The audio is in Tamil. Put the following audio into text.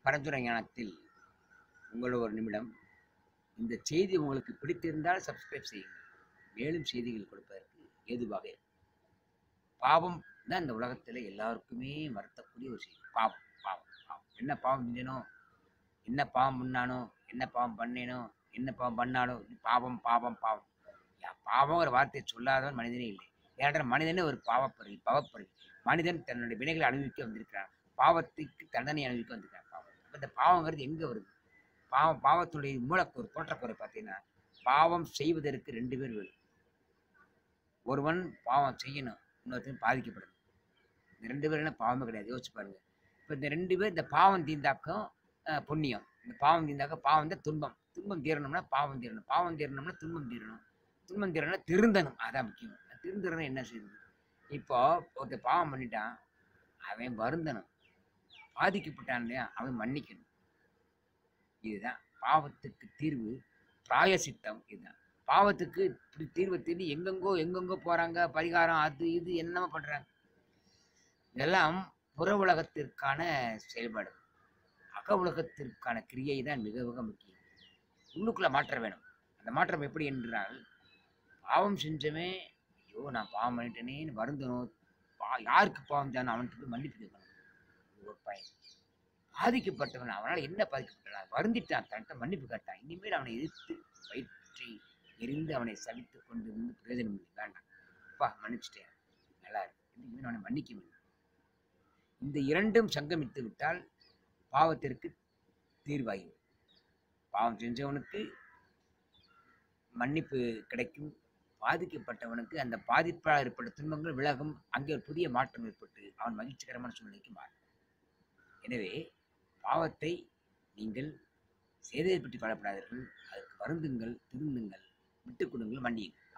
பரந்துரை ஞானத்தில் உங்களோட ஒரு நிமிடம் இந்த செய்தி உங்களுக்கு பிடித்திருந்தால் சப்ஸ்கிரைப் செய்யுங்கள் மேலும் செய்திகள் கொடுப்பதற்கு ஏதுவாக இருக்கும். பாவம் தான் இந்த உலகத்தில் எல்லாருக்குமே வருத்தக்கூடிய ஒரு செய்தி பாவம் பாவம் பாவம் என்ன பாவம் செஞ்சனோ என்ன பாவம் பண்ணானோ என்ன பாவம் பண்ணேனோ என்ன பாவம் பண்ணானோ இது பாவம் பாவம் பாவம் யா, பாவங்கிற வார்த்தையை சொல்லாதவன் மனிதனே இல்லை ஏன்னா மனிதனே ஒரு பாவப்பறி பாவப்பறி மனிதன் தன்னுடைய வினைகளை அனுபவிக்க வந்திருக்கிறான் பாவத்துக்கு தண்டனை அனுபவிக்க வந்திருக்கான் பாவம் அப்ப இந்த பாவங்கிறது எங்கே வருது பாவம் பாவத்துடைய மூலக்கூறு தோற்றக்கூறு பார்த்தீங்கன்னா பாவம் செய்வதற்கு ரெண்டு பேர் வேணும் ஒருவன் பாவம் செய்யணும் இன்னொருத்தன் பாதிக்கப்படணும் இந்த ரெண்டு பேரும் என்ன பாவமே கிடையாது யோசிச்சு பாருங்க இப்போ இந்த ரெண்டு பேர் இந்த பாவம் தீர்ந்தாக்கம் அஹ், புண்ணியம் இந்த பாவம் தீர்ந்தாக்க பாவம் தான் துன்பம் துன்பம் தீரணும்னா பாவம் தீரணும் பாவம் தீரணும்னா துன்பம் தீரணும் துன்பம் தீரணும்னா திருந்தணும் அதான் முக்கியம் திருந்துறதுனா என்ன செய்யுது இப்போ ஒருத்தர் பாவம் பண்ணிட்டான் அவன் வருந்தணும் பாதிக்கப்பட்டான் இல்லையா அவன் மன்னிக்கணும் இதுதான் பாவத்துக்கு தீர்வு பிராயசித்தம் இதுதான் பாவத்துக்கு இப்படி தீர்வை தேடி எங்கெங்கோ எங்கெங்கோ போறாங்க பரிகாரம் அது இது என்னமோ பண்றாங்க இதெல்லாம் புற உலகத்திற்கான செயல்பாடு அக உலகத்திற்கான கிரியை தான் மிக மிக முக்கியம் உள்ளுக்குள்ள மாற்றம் வேணும் அந்த மாற்றம் எப்படி என்றால் பாவம் செஞ்சவன் ஐயோ நான் பாவம் பண்ணிட்டேனேன்னு வருந்தணும் பா யாருக்கு பாவம் தானே அவனுக்கு போய் மன்னிப்பு கேட்கணும் இது ஒரு பையன் பாதிக்கப்பட்டவன் அவனால் என்ன பாதிக்கப்பட்டான் வருந்திட்டான் தன்கிட்ட மன்னிப்பு கேட்டான் இனிமேல் அவனை எதிர்த்து வயிற்றை எரிந்து அவனை சலித்து கொண்டு இருந்து பிரயோஜனம் இல்லை வேண்டாம் அப்பா மன்னிச்சிட்டேன் நல்லா இருக்கு இனிமேல் அவனை மன்னிக்க வேண்டும் இந்த இரண்டும் சங்கமித்து விட்டால் பாவத்திற்கு தீர்வாகிவிடும் பாவம் செஞ்சவனுக்கு மன்னிப்பு கிடைக்கும் பாதிக்கப்பட்டவனுக்கு அந்த பாதிப்பால் ஏற்பட்ட துன்பங்கள் விலகும் அங்கே ஒரு புதிய மாற்றம் ஏற்பட்டு அவன் மகிழ்ச்சிகரமான சூழ்நிலைக்கு மாறும் எனவே பாவத்தை நீங்கள் செய்ததை பற்றி கவலைப்படாதீர்கள் அதற்கு வருந்துங்கள் திருந்துங்கள் விட்டுக் கொடுங்கள் மன்னியுங்கள்